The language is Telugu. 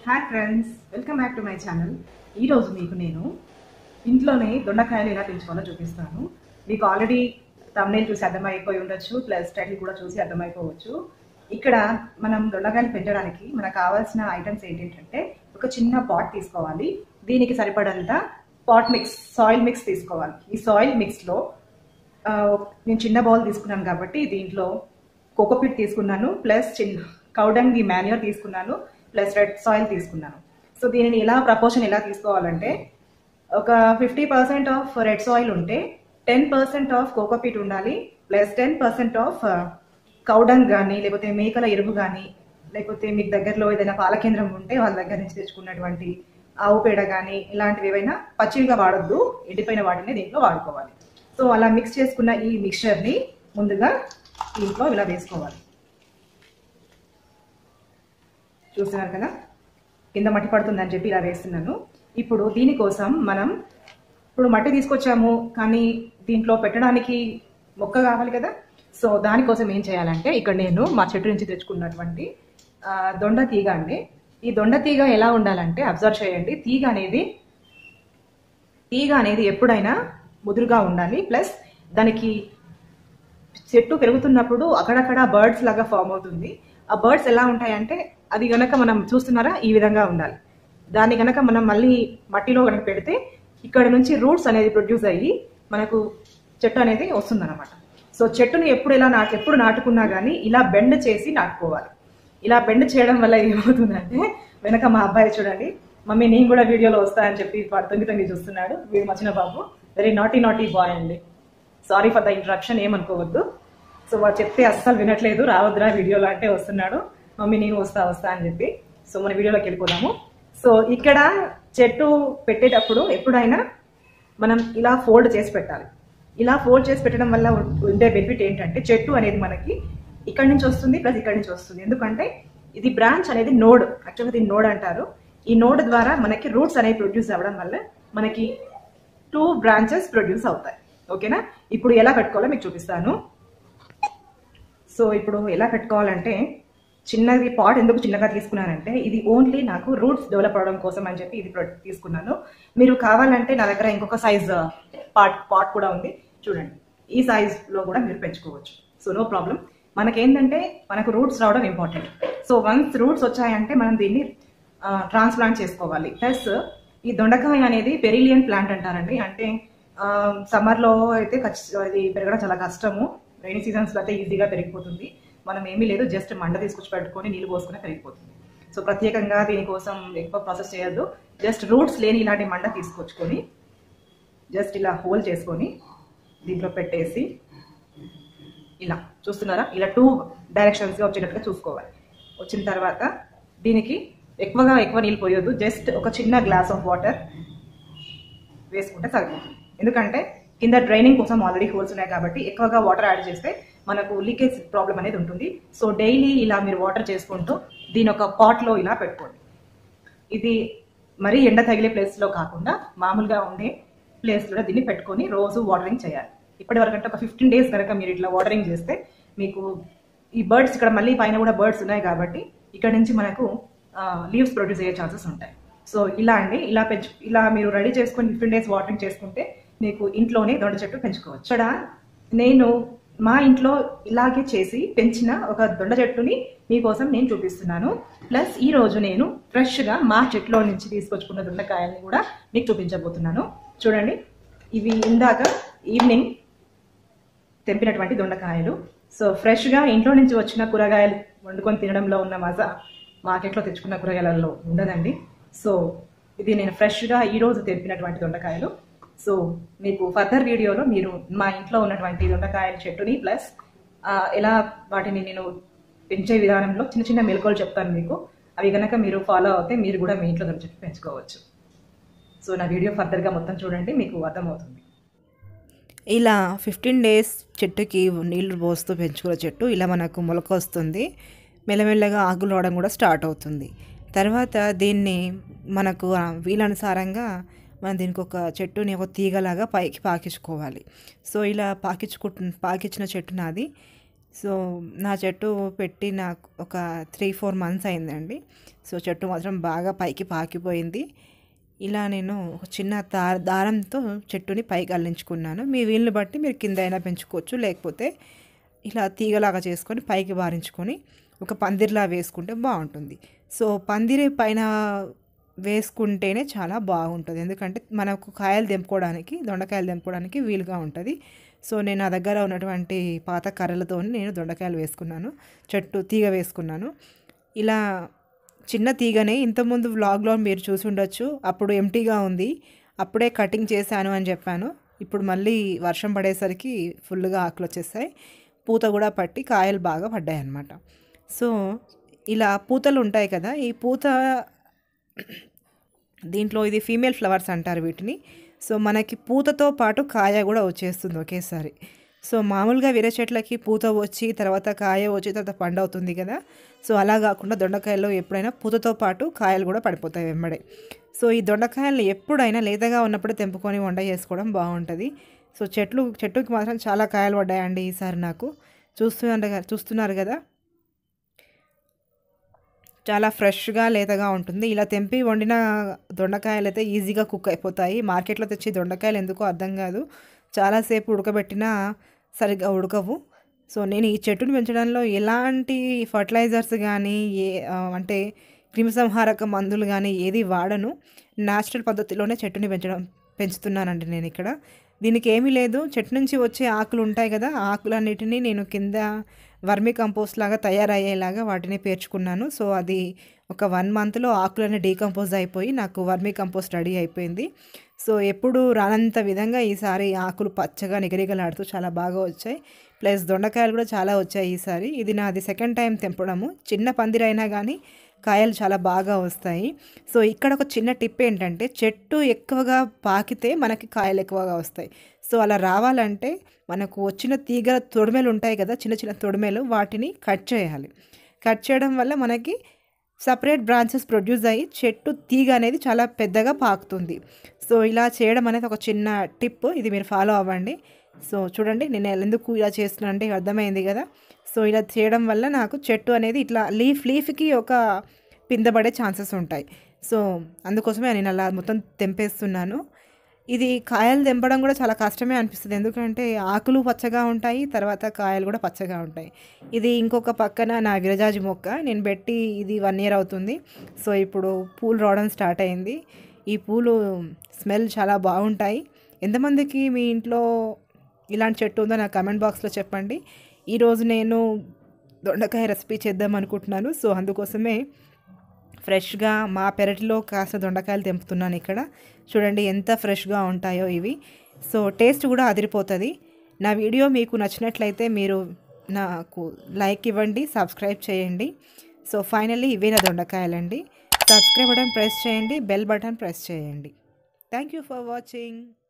hi friends welcome back to my channel ఈరోజు మీకు నేను ఇంట్లోనే దొండకాయలు ఎలా పెంచుకోవాలో చూపిస్తాను మీకు ఆల్రెడీ తమ్నేల్ చూసి అర్థమైపోయి ఉండొచ్చు ప్లస్ టైటిల్ కూడా చూసి అర్థమైపోవచ్చు ఇక్కడ మనం దొండకాయలు పెంచడానికి మనకు కావాల్సిన ఐటమ్స్ ఏంటంటే ఒక చిన్న పాట్ తీసుకోవాలి దీనికి సరిపడంత పాట్ మిక్స్ సాయిల్ మిక్స్ తీసుకోవాలి ఈ సాయిల్ మిక్స్లో ఆ, నేను చిన్న బౌల్ తీసుకున్నాను కాబట్టి దీంట్లో కోకోపీట్ తీసుకున్నాను ప్లస్ చిన్న కౌడంగి మాన్యూర్ తీసుకున్నాను ప్లస్ రెడ్ సాయిల్ తీసుకున్నాను సో దీనిని ఎలా ప్రపోర్షన్ ఎలా తీసుకోవాలంటే ఒక fifty percent of red soil ఉంటే టెన్ పర్సెంట్ ఆఫ్ కోకోపీట్ ఉండాలి plus ten percent of cow dung కానీ లేకపోతే మేకల ఎరువు కానీ లేకపోతే మీకు దగ్గరలో ఏదైనా పాల కేంద్రం ఉంటే వాళ్ళ దగ్గర నుంచి తెచ్చుకున్నటువంటి ఆవు పేడ కానీ ఇలాంటివి ఏవైనా పచ్చివిగా వాడొద్దు ఎండిపోయిన వాటిని దీంట్లో వాడుకోవాలి సో అలా మిక్స్ చేసుకున్న ఈ మిక్చర్ని ముందుగా దీంట్లో ఇలా వేసుకోవాలి చూస్తున్నారు కదా కింద మట్టి పడుతుందని చెప్పి ఇలా వేస్తున్నాను ఇప్పుడు దీనికోసం మనం ఇప్పుడు మట్టి తీసుకొచ్చాము కానీ దీంట్లో పెట్టడానికి మొక్క కావాలి కదా సో దానికోసం ఏం చేయాలంటే ఇక్కడ నేను మా చెట్టు నుంచి తెచ్చుకున్నటువంటి ఆ, దొండ తీగ అండి ఈ దొండ తీగ ఎలా ఉండాలంటే అబ్జర్వ్ చేయండి తీగ అనేది తీగ అనేది ఎప్పుడైనా ముదురుగా ఉండాలి ప్లస్ దానికి చెట్టు పెరుగుతున్నప్పుడు అక్కడక్కడ బర్డ్స్ లాగా ఫామ్ అవుతుంది ఆ బర్డ్స్ ఎలా ఉంటాయంటే అది గనక మనం చూస్తున్నారా ఈ విధంగా ఉండాలి దాన్ని గనక మనం మళ్ళీ మట్టిలో కనుక పెడితే ఇక్కడ నుంచి రూట్స్ అనేది ప్రొడ్యూస్ అయ్యి మనకు చెట్టు అనేది వస్తుందన్నమాట సో చెట్టుని ఎప్పుడు ఎలా నాటు ఎప్పుడు నాటుకున్నా కానీ ఇలా బెండ్ చేసి నాటుకోవాలి ఇలా బెండ్ చేయడం వల్ల ఏమవుతుందంటే వెనక మా అబ్బాయి చూడండి మమ్మీ నేను కూడా వీడియోలో వస్తా అని చెప్పి వాడు తొంగి తొంగి చూస్తున్నాడు వీడు మచిన బాబు వెరీ నాటీ నాటీ బాయ్ అండి సారీ ఫర్ ద ఇంట్రప్షన్ ఏమనుకోవద్దు సో వాడు చెప్తే అస్సలు వినట్లేదు రావద్దురా వీడియోలో అంటే వస్తున్నాడు మమ్మీ నేను వస్తా వస్తా అని చెప్పి సో మన వీడియోలోకి వెళ్ళిపోదాము సో ఇక్కడ చెట్టు పెట్టేటప్పుడు ఎప్పుడైనా మనం ఇలా ఫోల్డ్ చేసి పెట్టాలి ఇలా ఫోల్డ్ చేసి పెట్టడం వల్ల ఉండే బెనిఫిట్ ఏంటంటే చెట్టు అనేది మనకి ఇక్కడి నుంచి వస్తుంది ప్లస్ ఇక్కడి నుంచి వస్తుంది ఎందుకంటే ఇది బ్రాంచ్ అనేది నోడ్ యాక్చువల్గా దీన్ని నోడ్ అంటారు ఈ నోడ్ ద్వారా మనకి రూట్స్ అనేవి ప్రొడ్యూస్ అవ్వడం వల్ల మనకి టూ బ్రాంచెస్ ప్రొడ్యూస్ అవుతాయి ఓకేనా ఇప్పుడు ఎలా పెట్టుకోవాలో మీకు చూపిస్తాను సో ఇప్పుడు ఎలా పెట్టుకోవాలంటే చిన్నది పాట్ ఎందుకు చిన్నగా తీసుకున్నానంటే ఇది ఓన్లీ నాకు రూట్స్ డెవలప్ అవడం కోసం అని చెప్పి ఇది ప్రొ- తీసుకున్నాను మీరు కావాలంటే నా దగ్గర ఇంకొక సైజ్ పాట్ పాట్ కూడా ఉంది చూడండి ఈ size లో కూడా మీరు పెంచుకోవచ్చు సో నో ప్రాబ్లం మనకేంటంటే మనకు రూట్స్ రావడం ఇంపార్టెంట్ సో వన్స్ రూట్స్ వచ్చాయంటే మనం దీన్ని ట్రాన్స్ప్లాంట్ చేసుకోవాలి ప్లస్ ఈ దొండకాయ అనేది పెరిలియన్ ప్లాంట్ అంటారండి అంటే సమ్మర్లో అయితే ఖచ్చి- అది పెరగడం చాలా కష్టము రైనీ సీజన్స్లో అయితే ఈజీగా పెరిగిపోతుంది మనం ఏమీ లేదు జస్ట్ మండ తీసుకొచ్చి పెట్టుకొని నీళ్ళు పోసుకుని పెరిగిపోతుంది సో ప్రత్యేకంగా దీనికోసం ఎక్కువ ప్రాసెస్ చేయొద్దు జస్ట్ రూట్స్ లేని ఇలాంటి మండ తీసుకొచ్చుకొని జస్ట్ ఇలా హోల్ చేసుకొని దీంట్లో పెట్టేసి ఇలా చూస్తున్నారా ఇలా టూ డైరెక్షన్స్గా వచ్చేటట్టుగా చూసుకోవాలి వచ్చిన తర్వాత దీనికి ఎక్కువగా ఎక్కువ నీళ్ళు పోయొద్దు జస్ట్ ఒక చిన్న గ్లాస్ ఆఫ్ వాటర్ వేసుకుంటే సరిపోతుంది ఎందుకంటే కింద డ్రైనింగ్ కోసం ఆల్రెడీ హోల్స్ ఉన్నాయి కాబట్టి ఎక్కువగా వాటర్ యాడ్ చేస్తే మనకు లీకేజ్ ప్రాబ్లం అనేది ఉంటుంది సో డైలీ ఇలా మీరు వాటర్ చేసుకుంటూ దీని ఒక పాట్లో ఇలా పెట్టుకోండి ఇది మరీ ఎండ తగిలే ప్లేస్లో కాకుండా మామూలుగా ఉండే ప్లేస్లో దీన్ని పెట్టుకొని రోజు వాటరింగ్ చేయాలి ఇప్పటి వరకు అంటే ఒక ఫిఫ్టీన్ డేస్ కనుక మీరు ఇట్లా వాటరింగ్ చేస్తే మీకు ఈ బర్డ్స్ ఇక్కడ మళ్ళీ పైన కూడా బర్డ్స్ ఉన్నాయి కాబట్టి ఇక్కడ నుంచి మనకు లీవ్స్ ప్రొడ్యూస్ అయ్యే ఛాన్సెస్ ఉంటాయి సో ఇలా అండి ఇలా పెంచు ఇలా మీరు రెడీ చేసుకొని ఫిఫ్టీన్ డేస్ వాటరింగ్ చేసుకుంటే మీకు ఇంట్లోనే దొండ చెట్టు పెంచుకోవచ్చు ఇక్కడ నేను మా ఇంట్లో ఇలాగే చేసి పెంచిన ఒక దొండ చెట్టుని మీకోసం నేను చూపిస్తున్నాను ప్లస్ ఈ రోజు నేను ఫ్రెష్గా మా చెట్లో నుంచి తీసుకొచ్చుకున్న దొండకాయల్ని కూడా మీకు చూపించబోతున్నాను చూడండి ఇవి ఇందాక ఈవినింగ్ తెంపినటువంటి దొండకాయలు సో ఫ్రెష్గా ఇంట్లో నుంచి వచ్చిన కూరగాయలు వండుకొని తినడంలో ఉన్న మజా మార్కెట్లో తెచ్చుకున్న కూరగాయలలో ఉండదండి సో ఇది నేను ఫ్రెష్గా ఈరోజు తెంపినటువంటి దొండకాయలు సో మీకు ఫర్దర్ వీడియోలో మీరు మా ఇంట్లో ఉన్నటువంటి దొండకాయల చెట్టుని ప్లస్ ఎలా వాటిని నేను పెంచే విధానంలో చిన్న చిన్న మెలకువలు చెప్తాను మీకు అవి కనుక మీరు ఫాలో అవుతే మీరు కూడా మీ ఇంట్లో దొండ చెట్టు పెంచుకోవచ్చు సో నా వీడియో ఫర్దర్గా మొత్తం చూడండి మీకు అర్థమవుతుంది ఇలా ఫిఫ్టీన్ డేస్ చెట్టుకి నీళ్లు పోస్తూ పెంచుకున్న చెట్టు ఇలా మనకు మొలక వస్తుంది మెల్లమెల్లగా ఆకులు రావడం కూడా స్టార్ట్ అవుతుంది తర్వాత దీన్ని మనకు ఆ వీలనుసారంగా మనం దీనికి ఒక చెట్టుని ఒక తీగలాగా పైకి పాకించుకోవాలి సో ఇలా పాకించుకు పాకించిన చెట్టు నాది సో నా చెట్టు పెట్టి నాకు ఒక త్రీ ఫోర్ మంత్స్ అయిందండి సో చెట్టు మాత్రం బాగా పైకి పాకిపోయింది ఇలా నేను ఒక చిన్న దా దారంతో చెట్టుని పైకి అల్లించుకున్నాను మీ వీలుని బట్టి మీరు కింద అయినా పెంచుకోవచ్చు లేకపోతే ఇలా తీగలాగా చేసుకొని పైకి బారించుకొని ఒక పందిరిలా వేసుకుంటే బాగుంటుంది సో పందిరి పైన వేసుకుంటేనే చాలా బాగుంటుంది ఎందుకంటే మనకు కాయలు తెంపుకోవడానికి దొండకాయలు తెంపుకోవడానికి వీలుగా ఉంటుంది సో నేను నా దగ్గర ఉన్నటువంటి పాత కర్రలతో నేను దొండకాయలు వేసుకున్నాను చెట్టు తీగ వేసుకున్నాను ఇలా చిన్న తీగనే ఇంతకుముందు వ్లాగ్లో మీరు చూసి ఉండొచ్చు అప్పుడు ఎంటీగా ఉంది అప్పుడే కటింగ్ చేశాను అని చెప్పాను ఇప్పుడు మళ్ళీ వర్షం పడేసరికి ఫుల్గా ఆకులు వచ్చేసాయి పూత కూడా పట్టి కాయలు బాగా పడ్డాయి అన్నమాట సో ఇలా పూతలు ఉంటాయి కదా ఈ పూత దీంట్లో ఇది ఫీమేల్ ఫ్లవర్స్ అంటారు వీటిని సో మనకి పూతతో పాటు కాయ కూడా వచ్చేస్తుంది ఒకేసారి సో మామూలుగా వేరే చెట్లకి పూత వచ్చి తర్వాత కాయ వచ్చి తర్వాత పండు అవుతుంది కదా సో అలా కాకుండా దొండకాయల్లో ఎప్పుడైనా పూతతో పాటు కాయలు కూడా పడిపోతాయి వెంబడే సో ఈ దొండకాయలు ఎప్పుడైనా లేతగా ఉన్నప్పుడే తెంపుకొని వంట చేసుకోవడం బాగుంటుంది సో చెట్లు చెట్టుకి మాత్రం చాలా కాయలు పడ్డాయండి ఈసారి నాకు చూస్తున్నారు చూస్తున్నారు కదా చాలా ఫ్రెష్గా లేతగా ఉంటుంది ఇలా తెంపి వండిన దొండకాయలు అయితే ఈజీగా కుక్ అయిపోతాయి మార్కెట్లో తెచ్చి దొండకాయలు ఎందుకో అర్థం కాదు చాలాసేపు ఉడకబెట్టినా సరిగ్గా ఉడకవు సో నేను ఈ చెట్టుని పెంచడంలో ఎలాంటి ఫర్టిలైజర్స్ కానీ ఏ ఆ, అంటే క్రిమిసంహారక మందులు కానీ ఏది వాడను న్యాచురల్ పద్ధతిలోనే చెట్టుని పెంచడం పెంచుతున్నానండి నేను ఇక్కడ దీనికి ఏమీ లేదు చెట్టు నుంచి వచ్చే ఆకులు ఉంటాయి కదా ఆ ఆకులన్నిటినీ నేను కింద వర్మి కంపోస్ట్ లాగా తయారయ్యేలాగా వాటిని పేర్చుకున్నాను సో అది ఒక వన్ మంత్లో ఆకులన్నీ డీకంపోజ్ అయిపోయి నాకు వర్మి కంపోస్ట్ రెడీ అయిపోయింది సో ఎప్పుడు రానంత విధంగా ఈసారి ఆకులు పచ్చగా నిగనిగలాడుతూ చాలా బాగా వచ్చాయి ప్లస్ దొండకాయలు కూడా చాలా వచ్చాయి ఈసారి ఇది నాది సెకండ్ టైం తెంపడము చిన్న పందిరైనా కానీ కాయలు చాలా బాగా వస్తాయి సో ఇక్కడ ఒక చిన్న టిప్ ఏంటంటే చెట్టు ఎక్కువగా పాకితే మనకి కాయలు ఎక్కువగా వస్తాయి సో అలా రావాలంటే మనకు వచ్చిన తీగల తొడిమెలు ఉంటాయి కదా చిన్న చిన్న తొడిమెలు వాటిని కట్ చేయాలి కట్ చేయడం వల్ల మనకి సపరేట్ బ్రాంచెస్ ప్రొడ్యూస్ అయ్యి చెట్టు తీగ అనేది చాలా పెద్దగా పాకుతుంది సో ఇలా చేయడం అనేది ఒక చిన్న టిప్ ఇది మీరు ఫాలో అవ్వండి సో చూడండి నేను ఎందుకు ఇలా చేస్తున్నాను అంటే అర్థమైంది కదా సో ఇలా చేయడం వల్ల నాకు చెట్టు అనేది ఇట్లా లీఫ్ లీఫ్కి ఒక పిందబడే ఛాన్సెస్ ఉంటాయి సో అందుకోసమే నేను అలా మొత్తం తెంపేస్తున్నాను ఇది కాయలు తెంపడం కూడా చాలా కష్టమే అనిపిస్తుంది ఎందుకంటే ఆకులు పచ్చగా ఉంటాయి తర్వాత కాయలు కూడా పచ్చగా ఉంటాయి ఇది ఇంకొక పక్కన నా విరజాజి మొక్క నేను పెట్టి ఇది వన్ ఇయర్ అవుతుంది సో ఇప్పుడు పూలు రావడం స్టార్ట్ అయింది ఈ పూలు స్మెల్ చాలా బాగుంటాయి ఎంతమందికి మీ ఇంట్లో ఇలాంటి చెట్టు ఉందో నా కమెంట్ బాక్స్లో చెప్పండి ఈరోజు నేను దొండకాయ రెసిపీ చేద్దాం అనుకుంటున్నాను సో అందుకోసమే ఫ్రెష్గా మా పెరటిలో కాస్త దొండకాయలు తెంపుతున్నాను ఇక్కడ చూడండి ఎంత ఫ్రెష్గా ఉంటాయో ఇవి సో టేస్ట్ కూడా అదిరిపోతుంది నా వీడియో మీకు నచ్చినట్లయితే మీరు నాకు లైక్ ఇవ్వండి సబ్స్క్రైబ్ చేయండి సో ఫైనల్లీ ఇవే నా దొండకాయలండి సబ్స్క్రైబ్ బటన్ ప్రెస్ చేయండి బెల్ బటన్ ప్రెస్ చేయండి థ్యాంక్ యూ ఫర్ వాచింగ్